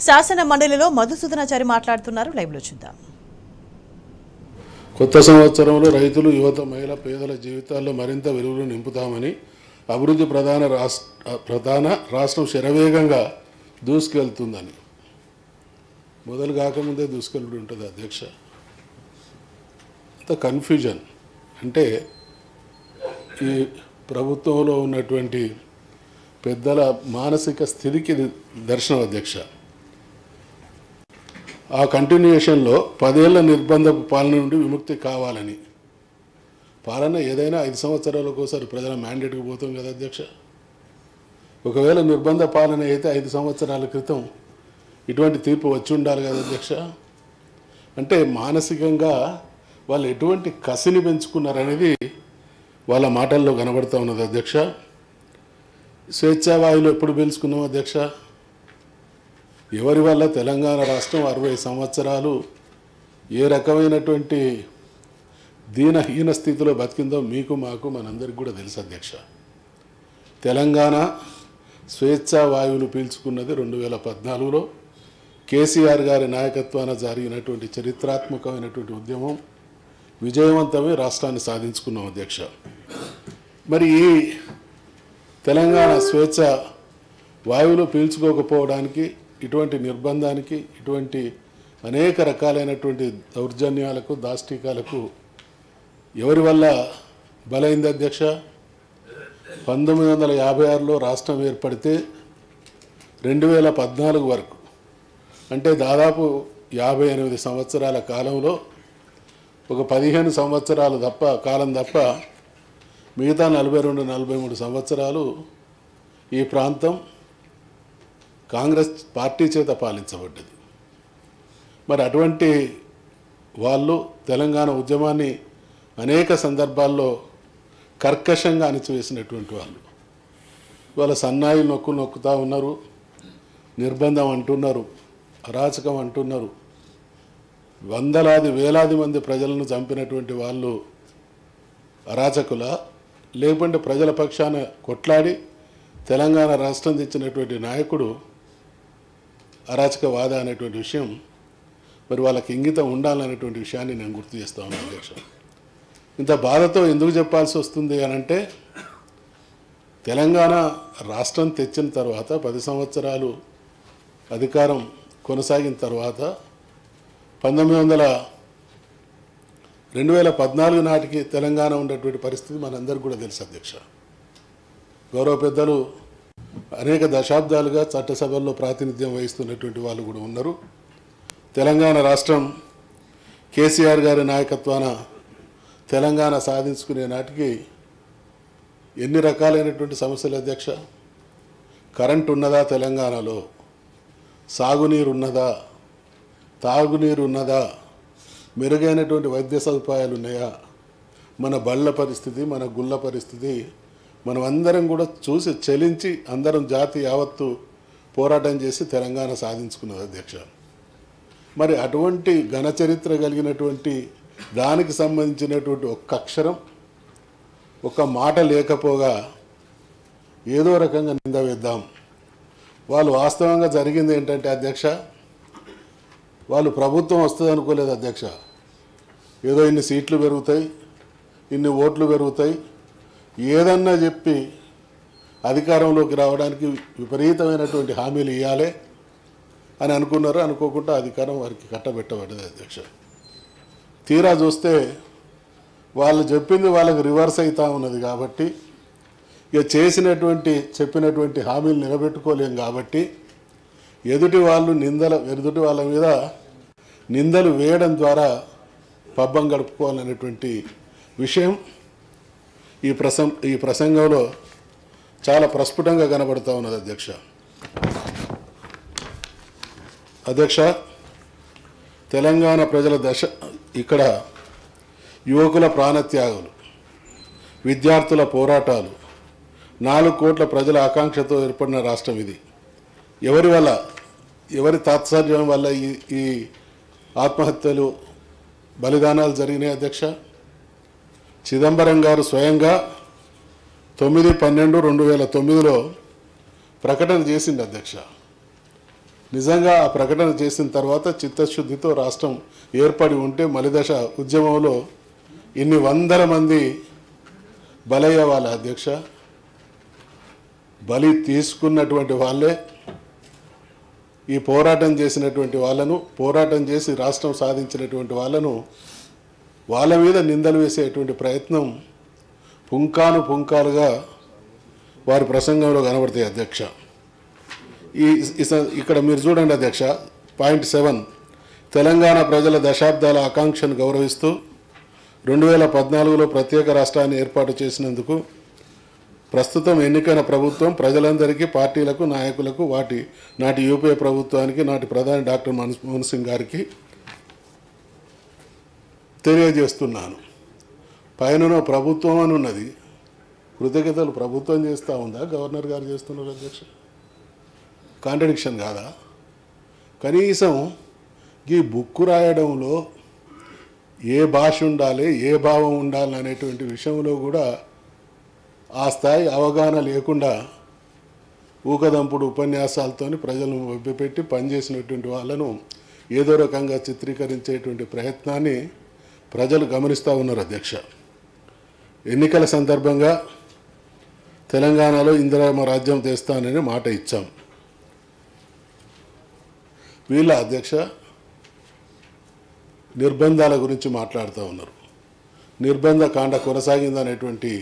శాసన మండలిలో మధుసూదనాచారి మాట్లాడుతున్నారు లైవ్ లో చూద్దాం కొత్త సంవత్సరంలో రైతులు యువత మహిళ పేదల జీవితాల్లో మరింత వెలుగులు నింపుతామని అభివృద్ధి ప్రధాన రాష్ట్ర ప్రధాన రాష్ట్రం శరవేగంగా దూసుకెళ్తుందని మొదలు కాకముందే దూసుకెళ్ళి ఉంటుంది అధ్యక్ష అంత కన్ఫ్యూజన్ అంటే ఈ ప్రభుత్వంలో ఉన్నటువంటి పెద్దల మానసిక స్థితికి ఇది దర్శనం అధ్యక్ష ఆ కంటిన్యూషన్లో పదేళ్ల నిర్బంధ పాలన నుండి విముక్తి కావాలని పాలన ఏదైనా ఐదు సంవత్సరాలకు ఒకసారి ప్రజల మ్యాండేట్కి పోతాం కదా అధ్యక్ష ఒకవేళ నిర్బంధ పాలన అయితే ఐదు సంవత్సరాల క్రితం ఇటువంటి తీర్పు వచ్చి ఉండాలి కదా అధ్యక్ష అంటే మానసికంగా వాళ్ళు ఎటువంటి కసిని పెంచుకున్నారనేది వాళ్ళ మాటల్లో కనబడుతూ ఉన్నది అధ్యక్ష స్వేచ్ఛావాయులు ఎప్పుడు పీల్చుకున్నాం అధ్యక్ష ఎవరి వల్ల తెలంగాణ రాష్ట్రం అరవై సంవత్సరాలు ఏ రకమైనటువంటి దీనహీన స్థితిలో బతికిందో మీకు మాకు మనందరికి కూడా తెలుసు అధ్యక్ష తెలంగాణ స్వేచ్ఛా వాయువులు పీల్చుకున్నది రెండు వేల పద్నాలుగులో కేసీఆర్ గారి నాయకత్వాన జరిగినటువంటి చరిత్రాత్మకమైనటువంటి ఉద్యమం విజయవంతమే రాష్ట్రాన్ని సాధించుకున్నాం అధ్యక్ష మరి ఈ తెలంగాణ స్వేచ్ఛ వాయువులు పీల్చుకోకపోవడానికి ఇటువంటి నిర్బంధానికి ఇటువంటి అనేక రకాలైనటువంటి దౌర్జన్యాలకు దాష్టికాలకు ఎవరి వల్ల బలైంది అధ్యక్ష పంతొమ్మిది వందల యాభై ఆరులో రాష్ట్రం ఏర్పడితే రెండు వేల పద్నాలుగు వరకు అంటే దాదాపు యాభై ఎనిమిది సంవత్సరాల కాలంలో ఒక పదిహేను సంవత్సరాలు తప్ప కాలం తప్ప మిగతా నలభై రెండు నలభై మూడు సంవత్సరాలు ఈ ప్రాంతం కాంగ్రెస్ పార్టీ చేత పాలించబడ్డది మరి అటువంటి వాళ్ళు తెలంగాణ ఉద్యమాన్ని అనేక సందర్భాల్లో కర్కశంగా అణిచివేసినటువంటి వాళ్ళు వాళ్ళ సన్నాయి నొక్కు నొక్కుతా ఉన్నారు నిర్బంధం అంటున్నారు అరాచకం అంటున్నారు వందలాది వేలాది మంది ప్రజలను చంపినటువంటి వాళ్ళు అరాచకుల లేకుంటే ప్రజల పక్షాన కొట్లాడి తెలంగాణ రాష్ట్రం తెచ్చినటువంటి నాయకుడు అరాచకవాద అనేటువంటి విషయం మరి వాళ్ళకి ఇంగితం ఉండాలనేటువంటి విషయాన్ని నేను గుర్తు చేస్తా ఉన్నాను అధ్యక్ష ఇంత బాధతో ఎందుకు చెప్పాల్సి వస్తుంది అని అంటే తెలంగాణ రాష్ట్రం తెచ్చిన తర్వాత పది సంవత్సరాలు అధికారం కొనసాగిన తర్వాత పంతొమ్మిది వందల రెండు వేల పద్నాలుగు నాటికి తెలంగాణ ఉన్నటువంటి పరిస్థితి మనందరికీ కూడా తెలుసు అధ్యక్ష గౌరవ పెద్దలు అనేక దశాబ్దాలుగా చట్టసభల్లో ప్రాతినిధ్యం వహిస్తున్నటువంటి వాళ్ళు కూడా ఉన్నారు తెలంగాణ రాష్ట్రం కేసీఆర్ గారి నాయకత్వాన తెలంగాణ సాధించుకునే నాటికి ఎన్ని రకాలైనటువంటి సమస్యలు అధ్యక్ష కరెంట్ ఉన్నదా తెలంగాణలో సాగునీరు ఉన్నదా తాగునీరు ఉన్నదా మెరుగైనటువంటి వైద్య సదుపాయాలు ఉన్నాయా మన బళ్ళ పరిస్థితి మన గుళ్ళ పరిస్థితి మనం అందరం కూడా చూసి చెలించి అందరం జాతి యావత్తు పోరాటం చేసి తెలంగాణ సాధించుకున్నది అధ్యక్ష మరి అటువంటి ఘన చరిత్ర కలిగినటువంటి దానికి సంబంధించినటువంటి ఒక్క అక్షరం ఒక మాట లేకపోగా ఏదో రకంగా నింద వేద్దాం వాళ్ళు వాస్తవంగా జరిగింది ఏంటంటే అధ్యక్ష వాళ్ళు ప్రభుత్వం వస్తుంది అనుకోలేదు అధ్యక్ష ఏదో ఇన్ని సీట్లు పెరుగుతాయి ఇన్ని ఓట్లు పెరుగుతాయి ఏదన్నా చెప్పి అధికారంలోకి రావడానికి విపరీతమైనటువంటి హామీలు ఇవ్వాలి అని అనుకున్నారు అనుకోకుండా అధికారం వారికి కట్టబెట్టబడ్డది అధ్యక్ష తీరా చూస్తే వాళ్ళు చెప్పింది వాళ్ళకి రివర్స్ అవుతా ఉన్నది కాబట్టి ఇక చేసినటువంటి చెప్పినటువంటి హామీలు నిలబెట్టుకోలేం కాబట్టి ఎదుటి వాళ్ళు నిందల ఎదుటి వాళ్ళ మీద నిందలు వేయడం ద్వారా పబ్బం గడుపుకోవాలనేటువంటి విషయం ఈ ప్రసం ఈ ప్రసంగంలో చాలా ప్రస్ఫుటంగా కనబడుతూ ఉన్నది అధ్యక్ష అధ్యక్ష తెలంగాణ ప్రజల దశ ఇక్కడ యువకుల ప్రాణత్యాగాలు విద్యార్థుల పోరాటాలు నాలుగు కోట్ల ప్రజల ఆకాంక్షతో ఏర్పడిన రాష్ట్రం ఇది ఎవరి వల్ల ఎవరి తాత్సర్యం వల్ల ఈ ఈ ఆత్మహత్యలు బలిదానాలు జరిగినాయి అధ్యక్ష చిదంబరం గారు స్వయంగా తొమ్మిది పన్నెండు రెండు వేల తొమ్మిదిలో ప్రకటన చేసింది అధ్యక్ష నిజంగా ఆ ప్రకటన చేసిన తర్వాత చిత్తశుద్ధితో రాష్ట్రం ఏర్పడి ఉంటే మలిదశ ఉద్యమంలో ఇన్ని వందల మంది బలయ్యే వాళ్ళ అధ్యక్ష బలి తీసుకున్నటువంటి వాళ్ళే ఈ పోరాటం చేసినటువంటి వాళ్ళను పోరాటం చేసి రాష్ట్రం సాధించినటువంటి వాళ్ళను వాళ్ళ మీద నిందలు వేసేటువంటి ప్రయత్నం పుంకాను పుంకాలుగా వారి ప్రసంగంలో కనబడతాయి అధ్యక్ష ఈ ఈ స- ఇక్కడ మీరు చూడండి అధ్యక్ష పాయింట్ సెవెన్ తెలంగాణ ప్రజల దశాబ్దాల ఆకాంక్షను గౌరవిస్తూ రెండు వేల పద్నాలుగులో ప్రత్యేక రాష్ట్రాన్ని ఏర్పాటు చేసినందుకు ప్రస్తుతం ఎన్నికైన ప్రభుత్వం ప్రజలందరికీ పార్టీలకు నాయకులకు వాటి నాటి యూపీఏ ప్రభుత్వానికి నాటి ప్రధాని డాక్టర్ మన్మోహన్ సింగ్ గారికి తెలియజేస్తున్నాను పైన ప్రభుత్వం అని ఉన్నది కృతజ్ఞతలు ప్రభుత్వం చేస్తూ ఉందా గవర్నర్ గారు చేస్తున్నారు అధ్యక్ష కాంట్రడిక్షన్ కాదా కనీసం ఈ బుక్కు రాయడంలో ఏ భాష ఉండాలి ఏ భావం ఉండాలి అనేటువంటి విషయంలో కూడా ఆ స్థాయి అవగాహన లేకుండా ఊకదంపుడు ఉపన్యాసాలతోని ప్రజలను మభ్యపెట్టి పనిచేసినటువంటి వాళ్ళను ఏదో రకంగా చిత్రీకరించేటువంటి ప్రయత్నాన్ని ప్రజలు గమనిస్తూ ఉన్నారు అధ్యక్ష ఎన్నికల సందర్భంగా తెలంగాణలో ఇందిరామ రాజ్యం తెస్తానని మాట ఇచ్చాం వీళ్ళ అధ్యక్ష నిర్బంధాల గురించి మాట్లాడుతూ ఉన్నారు నిర్బంధ కాండ కొనసాగిందనేటువంటి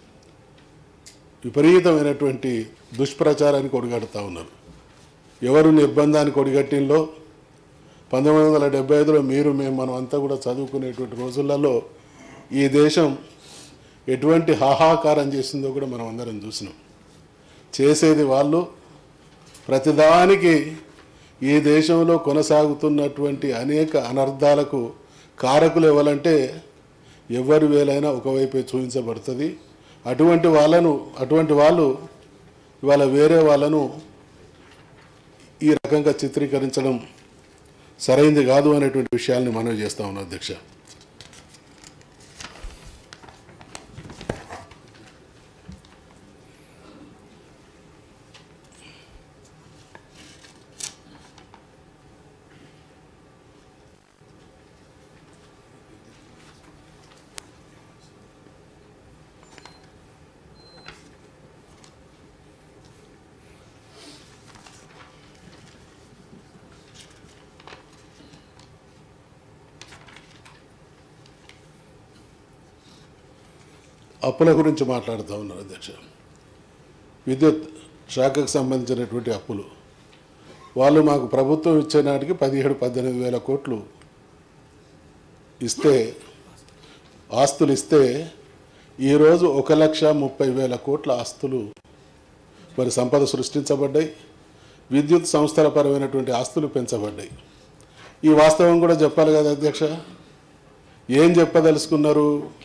విపరీతమైనటువంటి దుష్ప్రచారానికి ఒడిగడుతూ ఉన్నారు ఎవరు నిర్బంధానికి ఒడిగట్టింలో పంతొమ్మిది వందల డెబ్బై ఐదులో మీరు మేము మనం అంతా కూడా చదువుకునేటువంటి రోజులలో ఈ దేశం ఎటువంటి హాహాకారం చేసిందో కూడా మనం అందరం చూసినాం చేసేది వాళ్ళు ప్రతిదానికి ఈ దేశంలో కొనసాగుతున్నటువంటి అనేక అనర్థాలకు కారకులు ఎవరంటే ఎవరి వేలైనా ఒకవైపే చూపించబడుతుంది అటువంటి వాళ్ళను అటువంటి వాళ్ళు ఇవాళ వేరే వాళ్ళను ఈ రకంగా చిత్రీకరించడం సరైంది కాదు అనేటువంటి విషయాల్ని మనవి చేస్తా ఉన్నాం అధ్యక్ష అప్పుల గురించి మాట్లాడుతూ ఉన్నారు అధ్యక్ష విద్యుత్ శాఖకు సంబంధించినటువంటి అప్పులు వాళ్ళు మాకు ప్రభుత్వం ఇచ్చే నాటికి పదిహేడు పద్దెనిమిది వేల కోట్లు ఇస్తే ఆస్తులు ఇస్తే ఈరోజు ఒక లక్ష ముప్పై వేల కోట్ల ఆస్తులు మరి సంపద సృష్టించబడ్డాయి విద్యుత్ సంస్థల పరమైనటువంటి ఆస్తులు పెంచబడ్డాయి ఈ వాస్తవం కూడా చెప్పాలి కదా అధ్యక్ష ఏం చెప్పదలుచుకున్నారు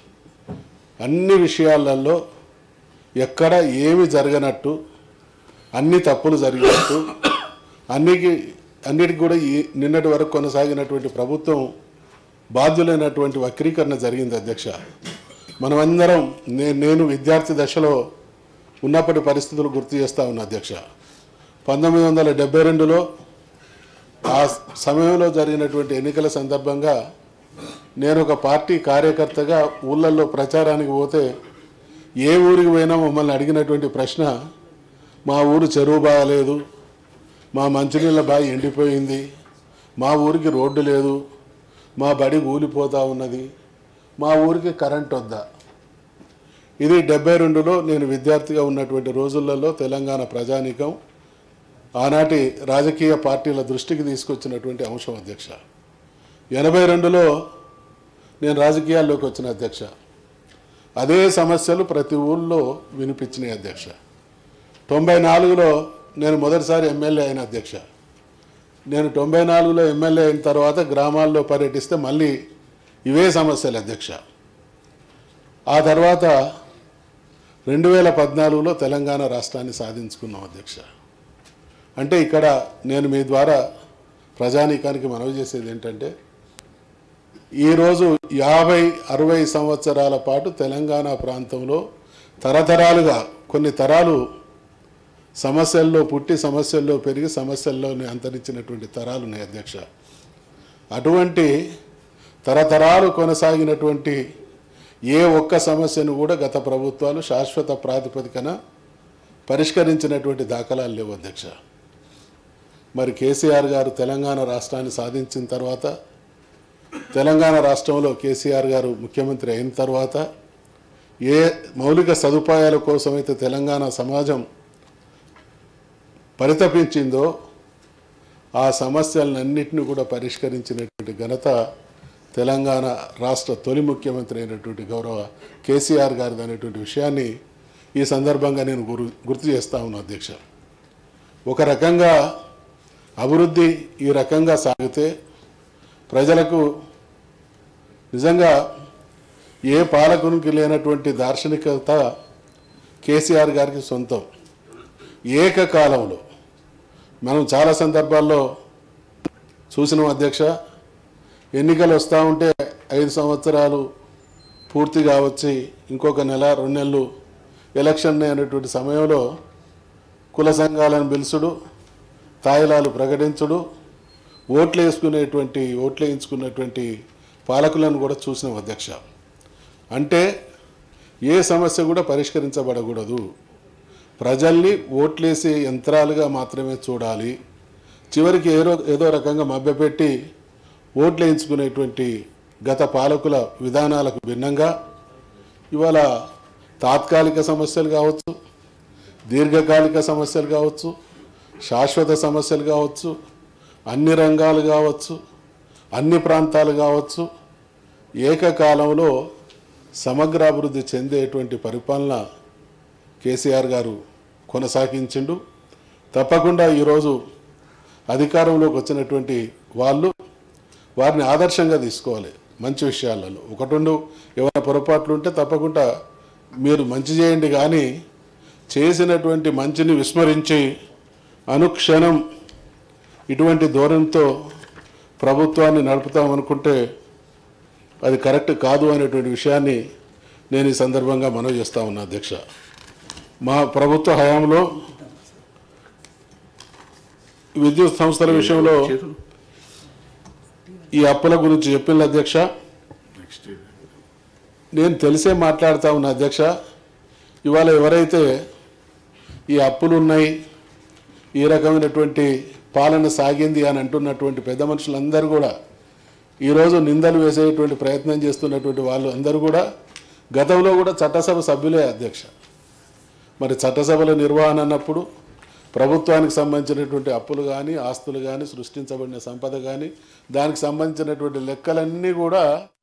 అన్ని విషయాలలో ఎక్కడ ఏమి జరగనట్టు అన్ని తప్పులు జరిగినట్టు అన్నికి అన్నిటికి కూడా ఈ నిన్నటి వరకు కొనసాగినటువంటి ప్రభుత్వం బాధ్యులైనటువంటి వక్రీకరణ జరిగింది అధ్యక్ష మనమందరం నే నేను విద్యార్థి దశలో ఉన్నప్పటి పరిస్థితులు గుర్తు చేస్తా ఉన్నా అధ్యక్ష పంతొమ్మిది వందల డెబ్బై రెండులో ఆ సమయంలో జరిగినటువంటి ఎన్నికల సందర్భంగా నేను ఒక పార్టీ కార్యకర్తగా ఊళ్ళల్లో ప్రచారానికి పోతే ఏ ఊరికి పోయినా మమ్మల్ని అడిగినటువంటి ప్రశ్న మా ఊరు చెరువు బాగలేదు మా మంచినీళ్ళ బావి ఎండిపోయింది మా ఊరికి రోడ్డు లేదు మా బడి కూలిపోతూ ఉన్నది మా ఊరికి కరెంట్ వద్దా ఇది డెబ్బై రెండులో నేను విద్యార్థిగా ఉన్నటువంటి రోజులలో తెలంగాణ ప్రజానీకం ఆనాటి రాజకీయ పార్టీల దృష్టికి తీసుకొచ్చినటువంటి అంశం అధ్యక్ష ఎనభై రెండులో నేను రాజకీయాల్లోకి వచ్చిన అధ్యక్ష అదే సమస్యలు ప్రతి ఊళ్ళో వినిపించినాయి అధ్యక్ష తొంభై నాలుగులో నేను మొదటిసారి ఎమ్మెల్యే అయిన అధ్యక్ష నేను తొంభై నాలుగులో ఎమ్మెల్యే అయిన తర్వాత గ్రామాల్లో పర్యటిస్తే మళ్ళీ ఇవే సమస్యలు అధ్యక్ష ఆ తర్వాత రెండు వేల పద్నాలుగులో తెలంగాణ రాష్ట్రాన్ని సాధించుకున్నాం అధ్యక్ష అంటే ఇక్కడ నేను మీ ద్వారా ప్రజానీకానికి మనవి చేసేది ఏంటంటే ఈరోజు యాభై అరవై సంవత్సరాల పాటు తెలంగాణ ప్రాంతంలో తరతరాలుగా కొన్ని తరాలు సమస్యల్లో పుట్టి సమస్యల్లో పెరిగి సమస్యల్లోనే అంతరించినటువంటి తరాలు ఉన్నాయి అధ్యక్ష అటువంటి తరతరాలు కొనసాగినటువంటి ఏ ఒక్క సమస్యను కూడా గత ప్రభుత్వాలు శాశ్వత ప్రాతిపదికన పరిష్కరించినటువంటి దాఖలాలు లేవు అధ్యక్ష మరి కేసీఆర్ గారు తెలంగాణ రాష్ట్రాన్ని సాధించిన తర్వాత తెలంగాణ రాష్ట్రంలో కేసీఆర్ గారు ముఖ్యమంత్రి అయిన తర్వాత ఏ మౌలిక సదుపాయాల కోసమైతే తెలంగాణ సమాజం పరితపించిందో ఆ సమస్యలన్నింటినీ కూడా పరిష్కరించినటువంటి ఘనత తెలంగాణ రాష్ట్ర తొలి ముఖ్యమంత్రి అయినటువంటి గౌరవ కేసీఆర్ గారిది అనేటువంటి విషయాన్ని ఈ సందర్భంగా నేను గురు గుర్తు చేస్తా ఉన్నాను అధ్యక్ష ఒక రకంగా అభివృద్ధి ఈ రకంగా సాగితే ప్రజలకు నిజంగా ఏ పాలకునికి లేనటువంటి దార్శనికత కేసీఆర్ గారికి సొంతం ఏకకాలంలో మనం చాలా సందర్భాల్లో చూసినాం అధ్యక్ష ఎన్నికలు వస్తూ ఉంటే ఐదు సంవత్సరాలు పూర్తిగా వచ్చి ఇంకొక నెల రెండు నెలలు ఎలక్షన్ అనేటువంటి సమయంలో కుల సంఘాలను పిలుచుడు తాయిలాలు ప్రకటించుడు ఓట్లు వేసుకునేటువంటి ఓట్లు వేయించుకున్నటువంటి పాలకులను కూడా చూసినాం అధ్యక్ష అంటే ఏ సమస్య కూడా పరిష్కరించబడకూడదు ప్రజల్ని ఓట్లేసే యంత్రాలుగా మాత్రమే చూడాలి చివరికి ఏదో ఏదో రకంగా మభ్యపెట్టి ఓట్లు వేయించుకునేటువంటి గత పాలకుల విధానాలకు భిన్నంగా ఇవాళ తాత్కాలిక సమస్యలు కావచ్చు దీర్ఘకాలిక సమస్యలు కావచ్చు శాశ్వత సమస్యలు కావచ్చు అన్ని రంగాలు కావచ్చు అన్ని ప్రాంతాలు కావచ్చు ఏకకాలంలో సమగ్ర అభివృద్ధి చెందేటువంటి పరిపాలన కేసీఆర్ గారు కొనసాగించిండు తప్పకుండా ఈరోజు అధికారంలోకి వచ్చినటువంటి వాళ్ళు వారిని ఆదర్శంగా తీసుకోవాలి మంచి విషయాలలో ఒకటుండు ఏమైనా పొరపాట్లు ఉంటే తప్పకుండా మీరు మంచి చేయండి కానీ చేసినటువంటి మంచిని విస్మరించి అనుక్షణం ఇటువంటి ధోరణితో ప్రభుత్వాన్ని నడుపుతామనుకుంటే అది కరెక్ట్ కాదు అనేటువంటి విషయాన్ని నేను ఈ సందర్భంగా మనవి చేస్తా ఉన్నా అధ్యక్ష మా ప్రభుత్వ హయాంలో విద్యుత్ సంస్థల విషయంలో ఈ అప్పుల గురించి చెప్పింది అధ్యక్ష నేను తెలిసే మాట్లాడుతా ఉన్నా అధ్యక్ష ఇవాళ ఎవరైతే ఈ అప్పులు ఉన్నాయి ఈ రకమైనటువంటి పాలన సాగింది అని అంటున్నటువంటి పెద్ద మనుషులందరూ కూడా ఈరోజు నిందలు వేసేటువంటి ప్రయత్నం చేస్తున్నటువంటి వాళ్ళు అందరూ కూడా గతంలో కూడా చట్టసభ సభ్యులే అధ్యక్ష మరి చట్టసభల నిర్వహణ అన్నప్పుడు ప్రభుత్వానికి సంబంధించినటువంటి అప్పులు కానీ ఆస్తులు కానీ సృష్టించబడిన సంపద కానీ దానికి సంబంధించినటువంటి లెక్కలన్నీ కూడా